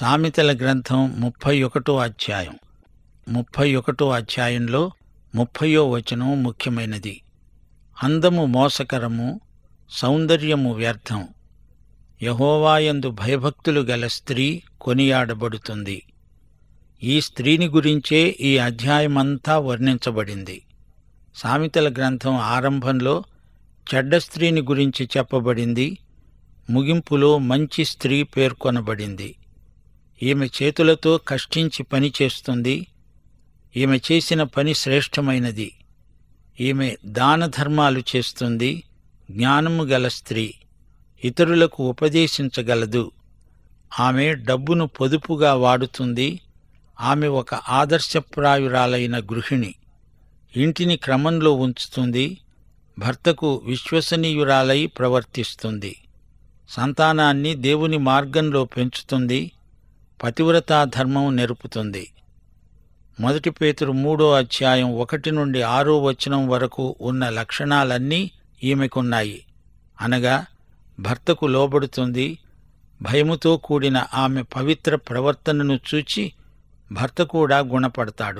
సామెతల గ్రంథం ముప్పై ఒకటో అధ్యాయం ముప్పై ఒకటో అధ్యాయంలో ముప్పయో వచనం ముఖ్యమైనది అందము మోసకరము సౌందర్యము వ్యర్థం యహోవాయందు భయభక్తులు గల స్త్రీ కొనియాడబడుతుంది ఈ స్త్రీని గురించే ఈ అధ్యాయమంతా వర్ణించబడింది సామెతల గ్రంథం ఆరంభంలో చెడ్డ స్త్రీని గురించి చెప్పబడింది ముగింపులో మంచి స్త్రీ పేర్కొనబడింది ఈమె చేతులతో కష్టించి పని చేస్తుంది ఈమె చేసిన పని శ్రేష్టమైనది ఈమె దాన ధర్మాలు చేస్తుంది జ్ఞానము గల స్త్రీ ఇతరులకు ఉపదేశించగలదు ఆమె డబ్బును పొదుపుగా వాడుతుంది ఆమె ఒక ఆదర్శప్రాయురాలైన గృహిణి ఇంటిని క్రమంలో ఉంచుతుంది భర్తకు విశ్వసనీయురాలై ప్రవర్తిస్తుంది సంతానాన్ని దేవుని మార్గంలో పెంచుతుంది పతివ్రతా ధర్మం నెరుపుతుంది మొదటి పేతురు మూడో అధ్యాయం ఒకటి నుండి ఆరో వచనం వరకు ఉన్న లక్షణాలన్నీ ఈమెకున్నాయి అనగా భర్తకు లోబడుతుంది భయముతో కూడిన ఆమె పవిత్ర ప్రవర్తనను చూచి భర్త కూడా గుణపడతాడు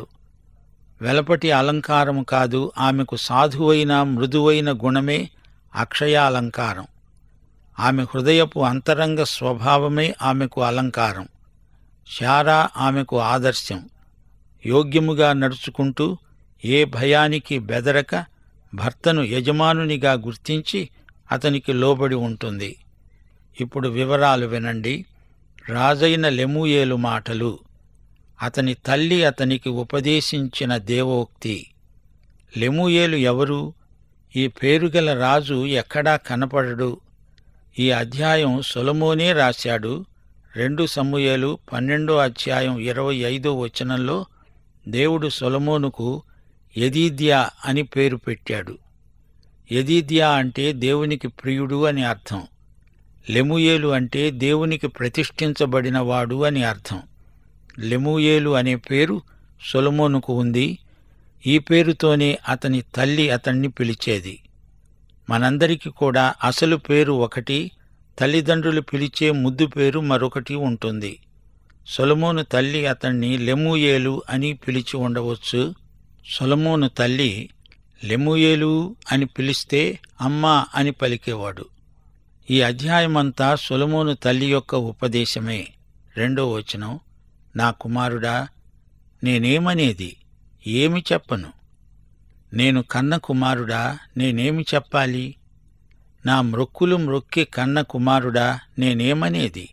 వెలపటి అలంకారము కాదు ఆమెకు సాధువైన మృదువైన గుణమే అక్షయాలంకారం ఆమె హృదయపు అంతరంగ స్వభావమే ఆమెకు అలంకారం శారా ఆమెకు ఆదర్శం యోగ్యముగా నడుచుకుంటూ ఏ భయానికి బెదరక భర్తను యజమానునిగా గుర్తించి అతనికి లోబడి ఉంటుంది ఇప్పుడు వివరాలు వినండి రాజైన లెమూయేలు మాటలు అతని తల్లి అతనికి ఉపదేశించిన దేవోక్తి లెమూయేలు ఎవరు ఈ పేరుగల రాజు ఎక్కడా కనపడడు ఈ అధ్యాయం సొలమోనే రాశాడు రెండు సమూయేలు పన్నెండో అధ్యాయం ఇరవై ఐదో వచనంలో దేవుడు సొలమోనుకు యదీద్యా అని పేరు పెట్టాడు యదీద్యా అంటే దేవునికి ప్రియుడు అని అర్థం లెముయేలు అంటే దేవునికి ప్రతిష్ఠించబడినవాడు అని అర్థం లెముయేలు అనే పేరు సొలమోనుకు ఉంది ఈ పేరుతోనే అతని తల్లి అతన్ని పిలిచేది మనందరికీ కూడా అసలు పేరు ఒకటి తల్లిదండ్రులు పిలిచే ముద్దు పేరు మరొకటి ఉంటుంది సొలమోను తల్లి అతన్ని లెమూయేలు అని పిలిచి ఉండవచ్చు సొలమోను తల్లి లెమూయేలు అని పిలిస్తే అమ్మా అని పలికేవాడు ఈ అధ్యాయమంతా సొలమోను తల్లి యొక్క ఉపదేశమే రెండో వచనం నా కుమారుడా నేనేమనేది ఏమి చెప్పను నేను కన్న కుమారుడా నేనేమి చెప్పాలి నా మ్రొక్కులు మ్రొక్కి కన్న కుమారుడా నేనేమనేది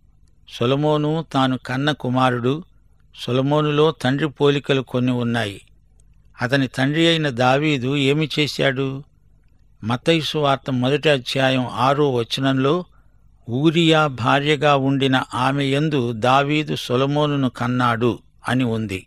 సొలమోను తాను కన్న కుమారుడు సొలమోనులో తండ్రి పోలికలు కొన్ని ఉన్నాయి అతని తండ్రి అయిన దావీదు ఏమి చేశాడు మతైసు వార్త మొదటి అధ్యాయం ఆరో వచనంలో ఊరియా భార్యగా ఉండిన ఆమె యందు దావీదు సొలమోనును కన్నాడు అని ఉంది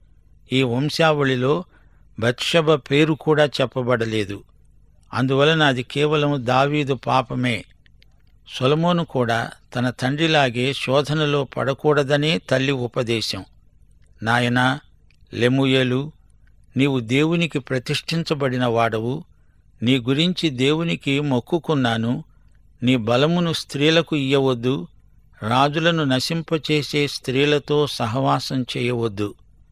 ఈ వంశావళిలో బత్షబ పేరు కూడా చెప్పబడలేదు అందువలన అది కేవలం దావీదు పాపమే సొలమోను కూడా తన తండ్రిలాగే శోధనలో పడకూడదనే తల్లి ఉపదేశం నాయనా లెముయేలు నీవు దేవునికి ప్రతిష్ఠించబడిన వాడవు నీ గురించి దేవునికి మొక్కుకున్నాను నీ బలమును స్త్రీలకు ఇయ్యవద్దు రాజులను నశింపచేసే స్త్రీలతో సహవాసం చేయవద్దు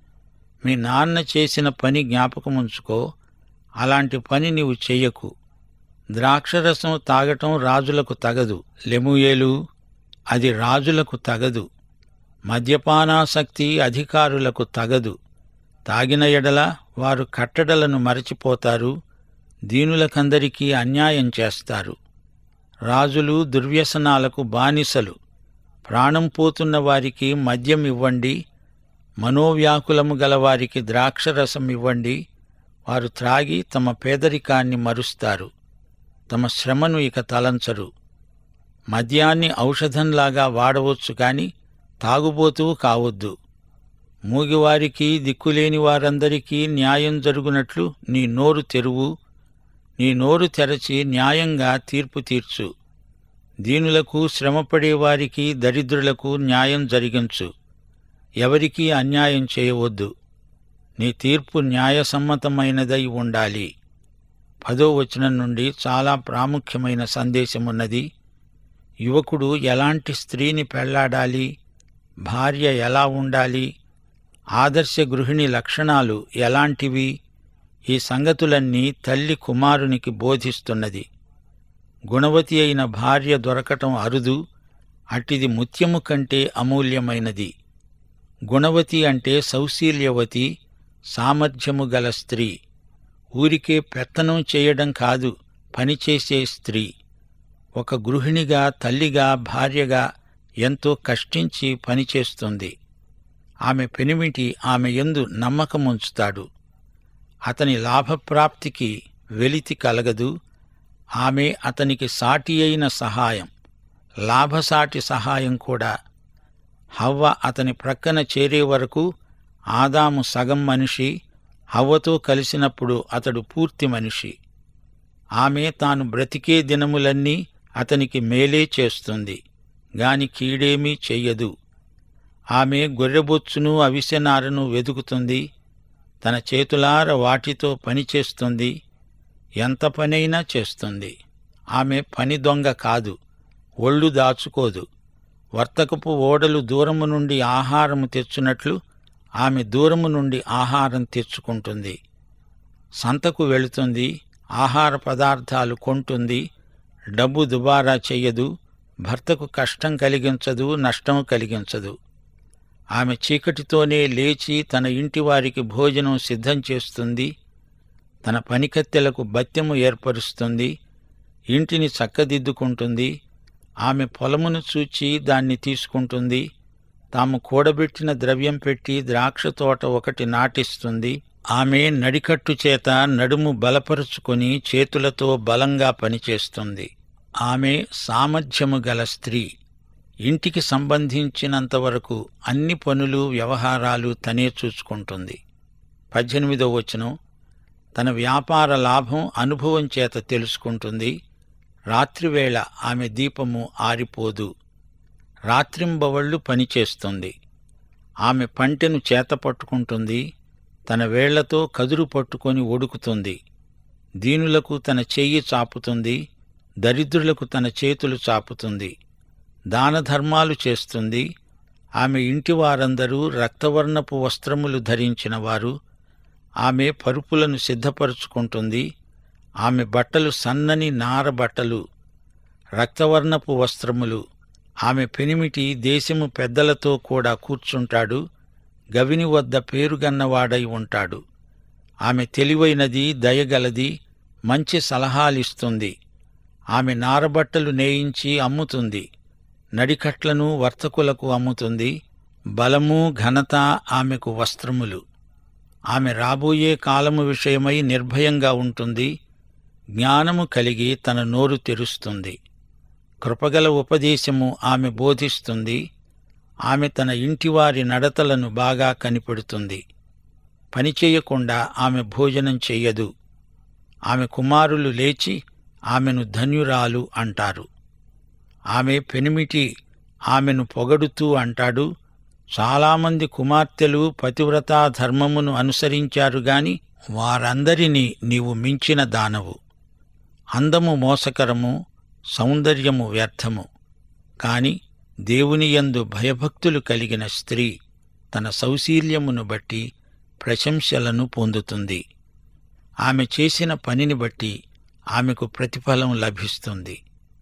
మీ నాన్న చేసిన పని జ్ఞాపకముంచుకో అలాంటి పని నీవు చెయ్యకు ద్రాక్షరసం తాగటం రాజులకు తగదు లెముయేలు అది రాజులకు తగదు మద్యపానాసక్తి అధికారులకు తగదు తాగిన ఎడల వారు కట్టడలను మరచిపోతారు దీనులకందరికీ అన్యాయం చేస్తారు రాజులు దుర్వ్యసనాలకు బానిసలు ప్రాణం పోతున్న వారికి మద్యం ఇవ్వండి మనోవ్యాకులము గల వారికి ద్రాక్షరసం ఇవ్వండి వారు త్రాగి తమ పేదరికాన్ని మరుస్తారు తమ శ్రమను ఇక తలంచరు మద్యాన్ని ఔషధంలాగా వాడవచ్చు కాని తాగుబోతూ కావద్దు మూగివారికి దిక్కులేని వారందరికీ న్యాయం జరుగునట్లు నీ నోరు తెరువు నీ నోరు తెరచి న్యాయంగా తీర్పు తీర్చు దీనులకు శ్రమపడేవారికి దరిద్రులకు న్యాయం జరిగించు ఎవరికీ అన్యాయం చేయవద్దు నీ తీర్పు న్యాయసమ్మతమైనదై ఉండాలి పదో వచనం నుండి చాలా ప్రాముఖ్యమైన సందేశమున్నది యువకుడు ఎలాంటి స్త్రీని పెళ్లాడాలి భార్య ఎలా ఉండాలి ఆదర్శ గృహిణి లక్షణాలు ఎలాంటివి ఈ సంగతులన్నీ తల్లి కుమారునికి బోధిస్తున్నది గుణవతి అయిన భార్య దొరకటం అరుదు అట్టిది ముత్యము కంటే అమూల్యమైనది గుణవతి అంటే సౌశీల్యవతి సామర్థ్యము గల స్త్రీ ఊరికే పెత్తనం చేయడం కాదు పనిచేసే స్త్రీ ఒక గృహిణిగా తల్లిగా భార్యగా ఎంతో కష్టించి పనిచేస్తుంది ఆమె పెనిమిటి ఆమె యందు నమ్మకముంచుతాడు అతని లాభప్రాప్తికి వెలితి కలగదు ఆమె అతనికి సాటి అయిన సహాయం లాభసాటి సహాయం కూడా హవ్వ అతని ప్రక్కన చేరే వరకు ఆదాము సగం మనిషి హవ్వతో కలిసినప్పుడు అతడు పూర్తి మనిషి ఆమె తాను బ్రతికే దినములన్నీ అతనికి మేలే చేస్తుంది గాని కీడేమీ చెయ్యదు ఆమె గొర్రెబొచ్చును అవిసెనారను వెదుకుతుంది తన చేతులార వాటితో పనిచేస్తుంది ఎంత పనైనా చేస్తుంది ఆమె పని దొంగ కాదు ఒళ్ళు దాచుకోదు వర్తకపు ఓడలు దూరము నుండి ఆహారము తెచ్చునట్లు ఆమె దూరము నుండి ఆహారం తెచ్చుకుంటుంది సంతకు వెళుతుంది ఆహార పదార్థాలు కొంటుంది డబ్బు దుబారా చెయ్యదు భర్తకు కష్టం కలిగించదు నష్టం కలిగించదు ఆమె చీకటితోనే లేచి తన ఇంటి వారికి భోజనం సిద్ధం చేస్తుంది తన పనికత్తెలకు బత్యము ఏర్పరుస్తుంది ఇంటిని చక్కదిద్దుకుంటుంది ఆమె పొలమును చూచి దాన్ని తీసుకుంటుంది తాము కూడబెట్టిన ద్రవ్యం పెట్టి ద్రాక్ష తోట ఒకటి నాటిస్తుంది ఆమె నడికట్టు చేత నడుము బలపరుచుకొని చేతులతో బలంగా పనిచేస్తుంది ఆమె సామర్థ్యము గల స్త్రీ ఇంటికి సంబంధించినంత వరకు అన్ని పనులు వ్యవహారాలు తనే చూసుకుంటుంది పద్దెనిమిదో వచనం తన వ్యాపార లాభం అనుభవం చేత తెలుసుకుంటుంది రాత్రివేళ ఆమె దీపము ఆరిపోదు రాత్రింబవళ్ళు పనిచేస్తుంది ఆమె పంటెను చేత పట్టుకుంటుంది తన వేళ్లతో కదురు పట్టుకొని ఒడుకుతుంది దీనులకు తన చెయ్యి చాపుతుంది దరిద్రులకు తన చేతులు చాపుతుంది దానధర్మాలు చేస్తుంది ఆమె ఇంటి వారందరూ రక్తవర్ణపు వస్త్రములు ధరించిన వారు ఆమె పరుపులను సిద్ధపరుచుకుంటుంది ఆమె బట్టలు సన్నని నార బట్టలు రక్తవర్ణపు వస్త్రములు ఆమె పెనిమిటి దేశము పెద్దలతో కూడా కూర్చుంటాడు గవిని వద్ద పేరుగన్నవాడై ఉంటాడు ఆమె తెలివైనది దయగలది మంచి సలహాలిస్తుంది ఆమె నారబట్టలు నేయించి అమ్ముతుంది నడికట్లను వర్తకులకు అమ్ముతుంది బలము ఘనత ఆమెకు వస్త్రములు ఆమె రాబోయే కాలము విషయమై నిర్భయంగా ఉంటుంది జ్ఞానము కలిగి తన నోరు తెరుస్తుంది కృపగల ఉపదేశము ఆమె బోధిస్తుంది ఆమె తన ఇంటివారి నడతలను బాగా కనిపెడుతుంది పని చేయకుండా ఆమె భోజనం చెయ్యదు ఆమె కుమారులు లేచి ఆమెను ధన్యురాలు అంటారు ఆమె పెనిమిటి ఆమెను పొగడుతూ అంటాడు చాలామంది కుమార్తెలు పతివ్రతా ధర్మమును అనుసరించారు గాని వారందరినీ నీవు మించిన దానవు అందము మోసకరము సౌందర్యము వ్యర్థము కాని దేవుని యందు భయభక్తులు కలిగిన స్త్రీ తన సౌశీల్యమును బట్టి ప్రశంసలను పొందుతుంది ఆమె చేసిన పనిని బట్టి ఆమెకు ప్రతిఫలం లభిస్తుంది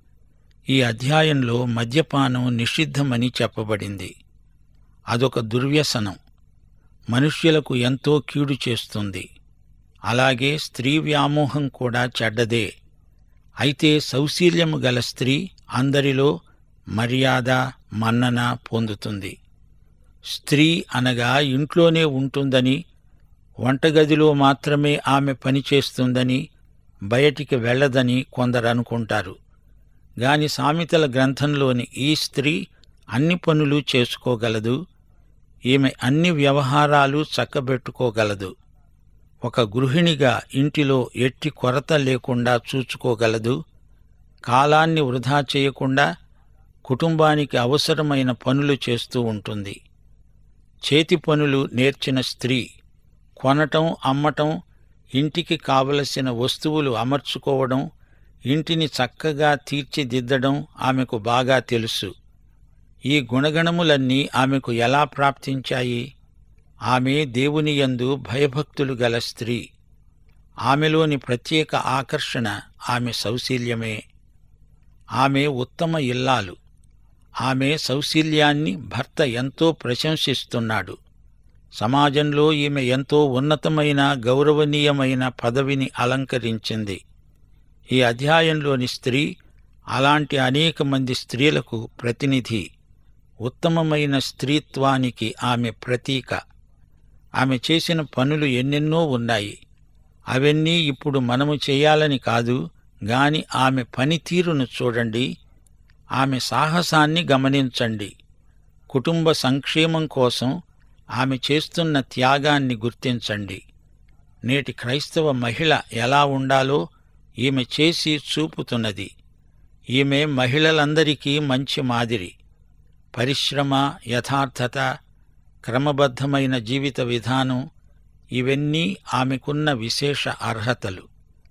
ఈ అధ్యాయంలో మద్యపానం నిషిద్ధమని చెప్పబడింది అదొక దుర్వ్యసనం మనుష్యులకు ఎంతో కీడు చేస్తుంది అలాగే స్త్రీ వ్యామోహం కూడా చెడ్డదే అయితే సౌశీల్యము గల స్త్రీ అందరిలో మర్యాద మన్నన పొందుతుంది స్త్రీ అనగా ఇంట్లోనే ఉంటుందని వంటగదిలో మాత్రమే ఆమె పనిచేస్తుందని బయటికి వెళ్ళదని కొందరు అనుకుంటారు గాని సామెతల గ్రంథంలోని ఈ స్త్రీ అన్ని పనులు చేసుకోగలదు ఈమె అన్ని వ్యవహారాలు చక్కబెట్టుకోగలదు ఒక గృహిణిగా ఇంటిలో ఎట్టి కొరత లేకుండా చూచుకోగలదు కాలాన్ని వృధా చేయకుండా కుటుంబానికి అవసరమైన పనులు చేస్తూ ఉంటుంది చేతి పనులు నేర్చిన స్త్రీ కొనటం అమ్మటం ఇంటికి కావలసిన వస్తువులు అమర్చుకోవడం ఇంటిని చక్కగా తీర్చిదిద్దడం ఆమెకు బాగా తెలుసు ఈ గుణగణములన్నీ ఆమెకు ఎలా ప్రాప్తించాయి ఆమె దేవుని యందు భయభక్తులు గల స్త్రీ ఆమెలోని ప్రత్యేక ఆకర్షణ ఆమె సౌశీల్యమే ఆమె ఉత్తమ ఇల్లాలు ఆమె సౌశీల్యాన్ని భర్త ఎంతో ప్రశంసిస్తున్నాడు సమాజంలో ఈమె ఎంతో ఉన్నతమైన గౌరవనీయమైన పదవిని అలంకరించింది ఈ అధ్యాయంలోని స్త్రీ అలాంటి అనేక మంది స్త్రీలకు ప్రతినిధి ఉత్తమమైన స్త్రీత్వానికి ఆమె ప్రతీక ఆమె చేసిన పనులు ఎన్నెన్నో ఉన్నాయి అవన్నీ ఇప్పుడు మనము చేయాలని కాదు గాని ఆమె పనితీరును చూడండి ఆమె సాహసాన్ని గమనించండి కుటుంబ సంక్షేమం కోసం ఆమె చేస్తున్న త్యాగాన్ని గుర్తించండి నేటి క్రైస్తవ మహిళ ఎలా ఉండాలో ఈమె చేసి చూపుతున్నది ఈమె మహిళలందరికీ మంచి మాదిరి పరిశ్రమ యథార్థత క్రమబద్ధమైన జీవిత విధానం ఇవన్నీ ఆమెకున్న విశేష అర్హతలు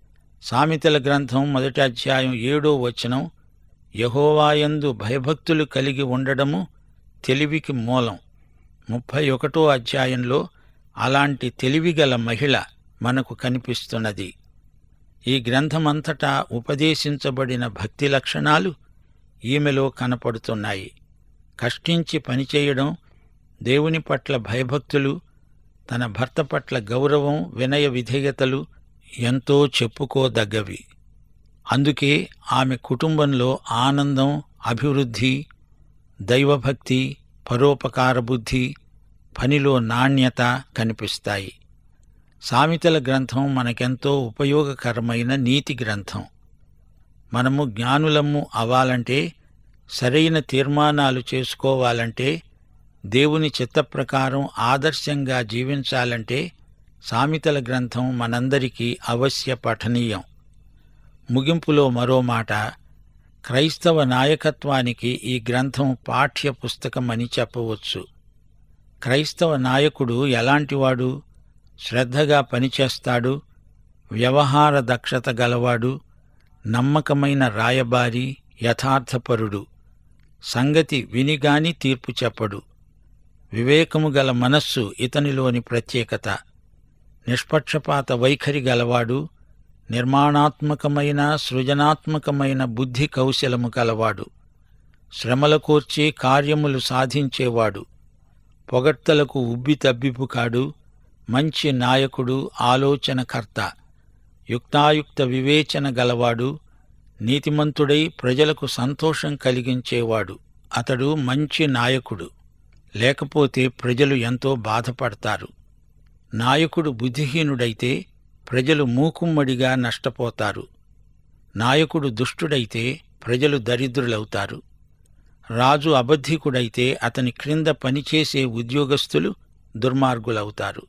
సామెతల గ్రంథం మొదటి అధ్యాయం ఏడో వచనం యహోవాయందు భయభక్తులు కలిగి ఉండడము తెలివికి మూలం ముప్పై ఒకటో అధ్యాయంలో అలాంటి తెలివిగల మహిళ మనకు కనిపిస్తున్నది ఈ గ్రంథమంతటా ఉపదేశించబడిన భక్తి లక్షణాలు ఈమెలో కనపడుతున్నాయి కష్టించి పనిచేయడం దేవుని పట్ల భయభక్తులు తన భర్త పట్ల గౌరవం వినయ విధేయతలు ఎంతో చెప్పుకోదగ్గవి అందుకే ఆమె కుటుంబంలో ఆనందం అభివృద్ధి దైవభక్తి పరోపకార బుద్ధి పనిలో నాణ్యత కనిపిస్తాయి సామెతల గ్రంథం మనకెంతో ఉపయోగకరమైన నీతి గ్రంథం మనము జ్ఞానులము అవ్వాలంటే సరైన తీర్మానాలు చేసుకోవాలంటే దేవుని చిత్త ప్రకారం ఆదర్శంగా జీవించాలంటే సామెతల గ్రంథం మనందరికీ అవశ్య పఠనీయం ముగింపులో మరో మాట క్రైస్తవ నాయకత్వానికి ఈ గ్రంథం పాఠ్య పుస్తకమని చెప్పవచ్చు క్రైస్తవ నాయకుడు ఎలాంటివాడు శ్రద్ధగా పనిచేస్తాడు వ్యవహార దక్షత గలవాడు నమ్మకమైన రాయబారి యథార్థపరుడు సంగతి వినిగాని తీర్పు చెప్పడు వివేకము గల మనస్సు ఇతనిలోని ప్రత్యేకత నిష్పక్షపాత వైఖరి గలవాడు నిర్మాణాత్మకమైన సృజనాత్మకమైన బుద్ధి కౌశలము గలవాడు శ్రమల కూర్చి కార్యములు సాధించేవాడు పొగడ్తలకు ఉబ్బి తబ్బిపు కాడు మంచి నాయకుడు ఆలోచనకర్త యుక్తాయుక్త వివేచన గలవాడు నీతిమంతుడై ప్రజలకు సంతోషం కలిగించేవాడు అతడు మంచి నాయకుడు లేకపోతే ప్రజలు ఎంతో బాధపడతారు నాయకుడు బుద్ధిహీనుడైతే ప్రజలు మూకుమ్మడిగా నష్టపోతారు నాయకుడు దుష్టుడైతే ప్రజలు దరిద్రులవుతారు రాజు అబద్ధికుడైతే అతని క్రింద పనిచేసే ఉద్యోగస్తులు దుర్మార్గులవుతారు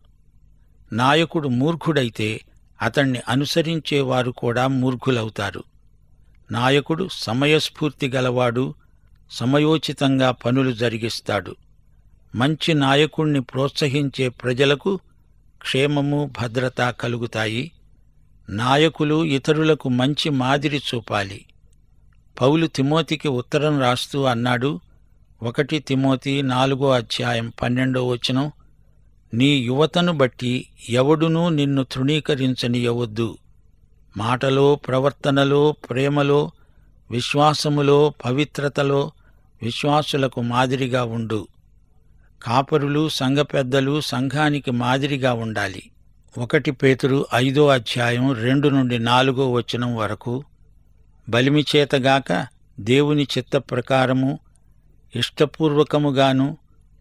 నాయకుడు మూర్ఖుడైతే అతణ్ణి అనుసరించేవారు కూడా మూర్ఖులవుతారు నాయకుడు సమయస్ఫూర్తి గలవాడు సమయోచితంగా పనులు జరిగిస్తాడు మంచి నాయకుణ్ణి ప్రోత్సహించే ప్రజలకు క్షేమము భద్రత కలుగుతాయి నాయకులు ఇతరులకు మంచి మాదిరి చూపాలి పౌలు తిమోతికి ఉత్తరం రాస్తూ అన్నాడు ఒకటి తిమోతి నాలుగో అధ్యాయం పన్నెండో వచనం నీ యువతను బట్టి ఎవడునూ నిన్ను తృణీకరించనియవద్దు మాటలో ప్రవర్తనలో ప్రేమలో విశ్వాసములో పవిత్రతలో విశ్వాసులకు మాదిరిగా ఉండు కాపరులు సంఘ పెద్దలు సంఘానికి మాదిరిగా ఉండాలి ఒకటి పేతురు ఐదో అధ్యాయం రెండు నుండి నాలుగో వచనం వరకు బలిమిచేతగాక దేవుని చిత్త ప్రకారము ఇష్టపూర్వకముగాను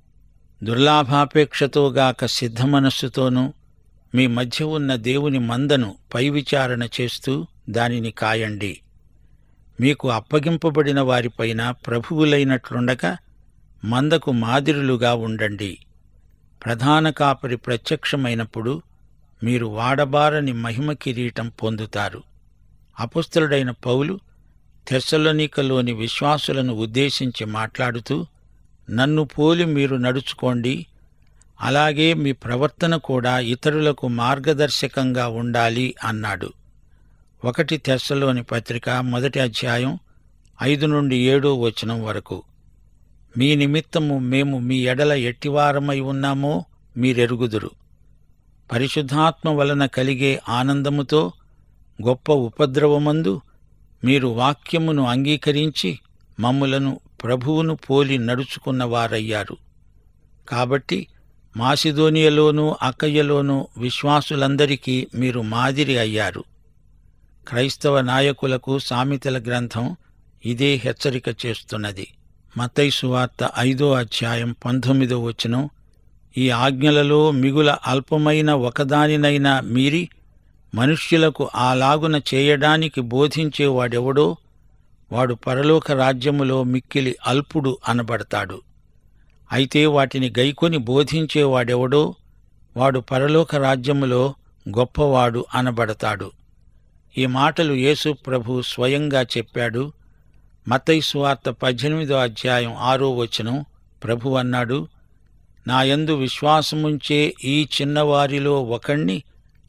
దుర్లాభాపేక్షతోగాక సిద్ధమనస్సుతోనూ మీ మధ్య ఉన్న దేవుని మందను పై విచారణ చేస్తూ దానిని కాయండి మీకు అప్పగింపబడిన వారిపైన ప్రభువులైనట్లుండగా మందకు మాదిరులుగా ఉండండి ప్రధాన కాపరి ప్రత్యక్షమైనప్పుడు మీరు వాడబారని మహిమ కిరీటం పొందుతారు అపుస్తలుడైన పౌలు తెస్సలోనికలోని విశ్వాసులను ఉద్దేశించి మాట్లాడుతూ నన్ను పోలి మీరు నడుచుకోండి అలాగే మీ ప్రవర్తన కూడా ఇతరులకు మార్గదర్శకంగా ఉండాలి అన్నాడు ఒకటి తెస్సలోని పత్రిక మొదటి అధ్యాయం ఐదు నుండి ఏడో వచనం వరకు మీ నిమిత్తము మేము మీ ఎడల ఎట్టివారమై ఉన్నామో మీరెరుగుదురు పరిశుద్ధాత్మ వలన కలిగే ఆనందముతో గొప్ప ఉపద్రవమందు మీరు వాక్యమును అంగీకరించి మమ్ములను ప్రభువును పోలి నడుచుకున్న వారయ్యారు కాబట్టి మాసిదోనియలోనూ అక్కయ్యలోనూ విశ్వాసులందరికీ మీరు మాదిరి అయ్యారు క్రైస్తవ నాయకులకు సామెతల గ్రంథం ఇదే హెచ్చరిక చేస్తున్నది మతైసు వార్త ఐదో అధ్యాయం పంతొమ్మిదో వచనం ఈ ఆజ్ఞలలో మిగుల అల్పమైన ఒకదానినైనా మీరి మనుష్యులకు అలాగున చేయడానికి బోధించేవాడెవడో వాడు పరలోక రాజ్యములో మిక్కిలి అల్పుడు అనబడతాడు అయితే వాటిని గైకొని బోధించేవాడెవడో వాడు పరలోక రాజ్యములో గొప్పవాడు అనబడతాడు ఈ మాటలు యేసు ప్రభు స్వయంగా చెప్పాడు మతై సువార్త పద్దెనిమిదో అధ్యాయం ఆరో వచనం ప్రభు అన్నాడు నాయందు విశ్వాసముంచే ఈ చిన్నవారిలో ఒకణ్ణి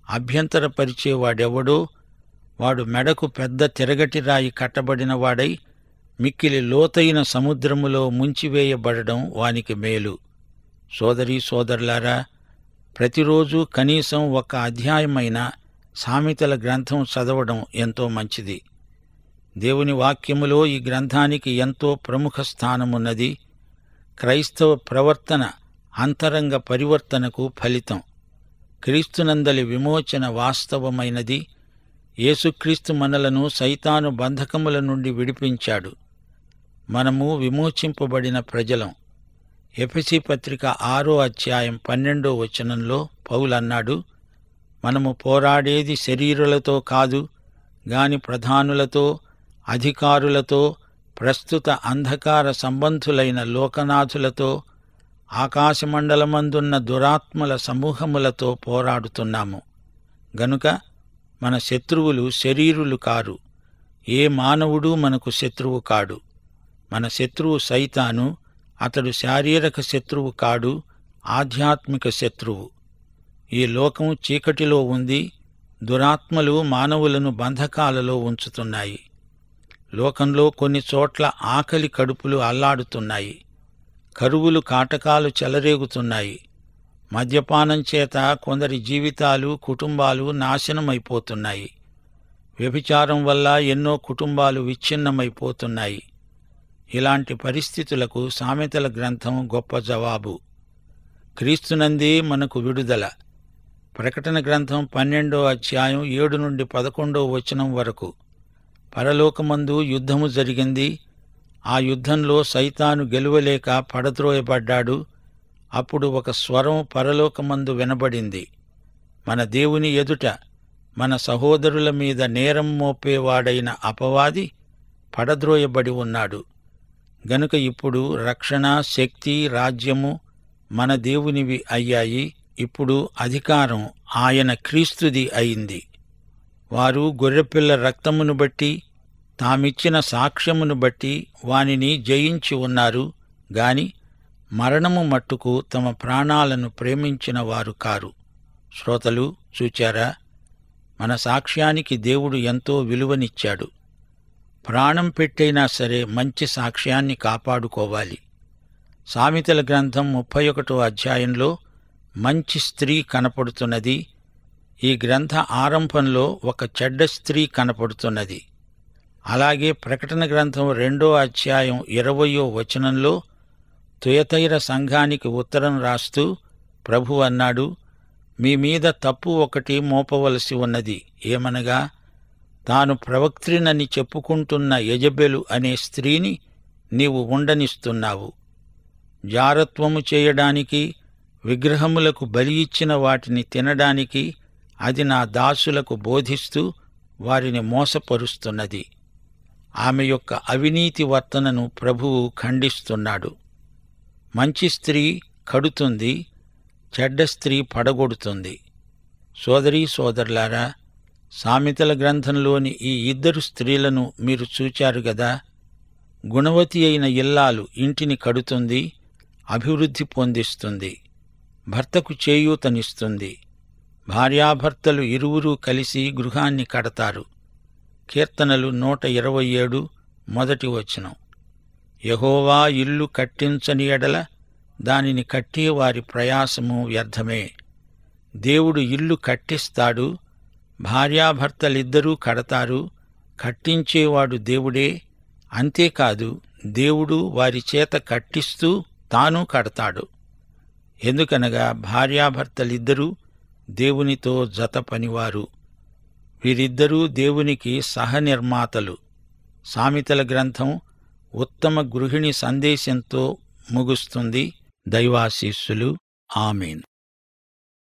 అభ్యంతరపరిచేవాడెవడో వాడు మెడకు పెద్ద తిరగటి రాయి కట్టబడిన వాడై మిక్కిలి లోతైన సముద్రములో ముంచివేయబడడం వానికి మేలు సోదరీ సోదరులారా ప్రతిరోజు కనీసం ఒక అధ్యాయమైన సామెతల గ్రంథం చదవడం ఎంతో మంచిది దేవుని వాక్యములో ఈ గ్రంథానికి ఎంతో ప్రముఖ స్థానమున్నది క్రైస్తవ ప్రవర్తన అంతరంగ పరివర్తనకు ఫలితం క్రీస్తునందలి విమోచన వాస్తవమైనది యేసుక్రీస్తు మనలను సైతాను బంధకముల నుండి విడిపించాడు మనము విమోచింపబడిన ప్రజలం ఎఫెసి పత్రిక ఆరో అధ్యాయం పన్నెండో వచనంలో పౌలన్నాడు మనము పోరాడేది శరీరులతో కాదు గాని ప్రధానులతో అధికారులతో ప్రస్తుత అంధకార సంబంధులైన లోకనాథులతో ఆకాశమండలమందున్న దురాత్మల సమూహములతో పోరాడుతున్నాము గనుక మన శత్రువులు శరీరులు కారు ఏ మానవుడు మనకు శత్రువు కాడు మన శత్రువు సైతాను అతడు శారీరక శత్రువు కాడు ఆధ్యాత్మిక శత్రువు ఈ లోకం చీకటిలో ఉంది దురాత్మలు మానవులను బంధకాలలో ఉంచుతున్నాయి లోకంలో కొన్ని చోట్ల ఆకలి కడుపులు అల్లాడుతున్నాయి కరువులు కాటకాలు చెలరేగుతున్నాయి మద్యపానం చేత కొందరి జీవితాలు కుటుంబాలు నాశనమైపోతున్నాయి వ్యభిచారం వల్ల ఎన్నో కుటుంబాలు విచ్ఛిన్నమైపోతున్నాయి ఇలాంటి పరిస్థితులకు సామెతల గ్రంథం గొప్ప జవాబు క్రీస్తునందే మనకు విడుదల ప్రకటన గ్రంథం పన్నెండో అధ్యాయం ఏడు నుండి పదకొండో వచనం వరకు పరలోకమందు యుద్ధము జరిగింది ఆ యుద్ధంలో సైతాను గెలువలేక పడద్రోయబడ్డాడు అప్పుడు ఒక స్వరం పరలోకమందు వినబడింది మన దేవుని ఎదుట మన సహోదరుల మీద నేరం మోపేవాడైన అపవాది పడద్రోయబడి ఉన్నాడు గనుక ఇప్పుడు రక్షణ శక్తి రాజ్యము మన దేవునివి అయ్యాయి ఇప్పుడు అధికారం ఆయన క్రీస్తుది అయింది వారు గొర్రెపిల్ల రక్తమును బట్టి తామిచ్చిన సాక్ష్యమును బట్టి వానిని జయించి ఉన్నారు గాని మరణము మట్టుకు తమ ప్రాణాలను ప్రేమించిన వారు కారు శ్రోతలు చూచారా మన సాక్ష్యానికి దేవుడు ఎంతో విలువనిచ్చాడు ప్రాణం పెట్టైనా సరే మంచి సాక్ష్యాన్ని కాపాడుకోవాలి సామెతల గ్రంథం ముప్పై ఒకటో అధ్యాయంలో మంచి స్త్రీ కనపడుతున్నది ఈ గ్రంథ ఆరంభంలో ఒక చెడ్డ స్త్రీ కనపడుతున్నది అలాగే ప్రకటన గ్రంథం రెండో అధ్యాయం ఇరవయో వచనంలో తుయతైర సంఘానికి ఉత్తరం రాస్తూ ప్రభు అన్నాడు మీ మీద తప్పు ఒకటి మోపవలసి ఉన్నది ఏమనగా తాను ప్రవక్త్రినని చెప్పుకుంటున్న యజబెలు అనే స్త్రీని నీవు ఉండనిస్తున్నావు జారత్వము చేయడానికి విగ్రహములకు బలి ఇచ్చిన వాటిని తినడానికి అది నా దాసులకు బోధిస్తూ వారిని మోసపరుస్తున్నది ఆమె యొక్క అవినీతి వర్తనను ప్రభువు ఖండిస్తున్నాడు మంచి స్త్రీ కడుతుంది చెడ్డ స్త్రీ పడగొడుతుంది సోదరీ సోదరులారా సామెతల గ్రంథంలోని ఈ ఇద్దరు స్త్రీలను మీరు చూచారు గదా గుణవతి అయిన ఇల్లాలు ఇంటిని కడుతుంది అభివృద్ధి పొందిస్తుంది భర్తకు చేయూతనిస్తుంది భార్యాభర్తలు ఇరువురూ కలిసి గృహాన్ని కడతారు కీర్తనలు నూట ఇరవై ఏడు మొదటి వచనం యహోవా ఇల్లు కట్టించని ఎడల దానిని కట్టే వారి ప్రయాసము వ్యర్థమే దేవుడు ఇల్లు కట్టిస్తాడు భార్యాభర్తలిద్దరూ కడతారు కట్టించేవాడు దేవుడే అంతేకాదు దేవుడు వారి చేత కట్టిస్తూ తాను కడతాడు ఎందుకనగా భార్యాభర్తలిద్దరూ దేవునితో జత పనివారు వీరిద్దరూ దేవునికి సహనిర్మాతలు సామెతల గ్రంథం ఉత్తమ గృహిణి సందేశంతో ముగుస్తుంది దైవాశీస్సులు ఆమెన్